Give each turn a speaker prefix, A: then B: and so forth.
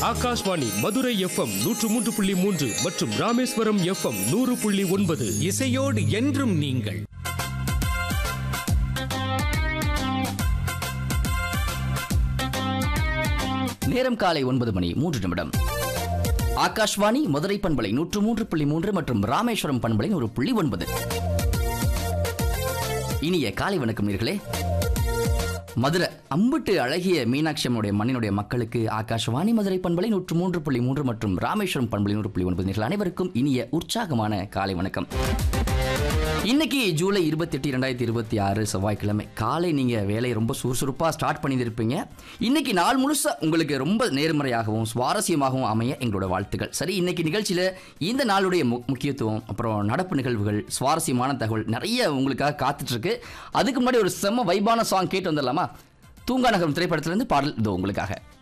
A: Akashvani Madurai FM நூற்று மூன்று புள்ளி மூன்று மற்றும் ராமேஸ்வரம் எஃப்எம் நூறு புள்ளி ஒன்பது
B: இசையோடு என்றும் நீங்கள்
C: நேரம் காலை ஒன்பது மணி மூன்று நிமிடம் ஆகாஷ்வாணி மதுரை பண்பலை நூற்று மூன்று புள்ளி மூன்று மற்றும் ராமேஸ்வரம் பண்பலை ஒரு புள்ளி ஒன்பது இனிய காலை வணக்கம் நேர்களே மதுரை அம்புட்டு அழகிய மீனாட்சி அம்மனுடைய மண்ணினுடைய மக்களுக்கு ஆகாஷ்வாணி மதுரை பண்பலை நூற்று மூன்று புள்ளி மூன்று மற்றும் ராமேஸ்வரம் பண்பலை நூறு புள்ளி ஒன்பது நேர்கள் அனைவருக்கும் இனிய உற்சாகமான காலை வணக்கம் இன்னைக்கு ஜூலை இருபத்தி எட்டு ரெண்டாயிரத்தி இருபத்தி ஆறு செவ்வாய்க்கிழமை காலை நீங்கள் வேலையை ரொம்ப சுறுசுறுப்பாக ஸ்டார்ட் பண்ணியிருப்பீங்க இன்னைக்கு நாள் முழுசா உங்களுக்கு ரொம்ப நேர்மறையாகவும் சுவாரஸ்யமாகவும் அமைய எங்களோட வாழ்த்துக்கள் சரி இன்னைக்கு நிகழ்ச்சியில் இந்த நாளுடைய மு- முக்கியத்துவம் அப்புறம் நடப்பு நிகழ்வுகள் சுவாரஸ்யமான தகவல் நிறைய உங்களுக்காக காத்துட்டு இருக்கு அதுக்கு முன்னாடி ஒரு செம்ம வைபான சாங் கேட்டு வந்துடலாமா தூங்கா நகரம் திரைப்படத்திலிருந்து பாடல் இதோ உங்களுக்காக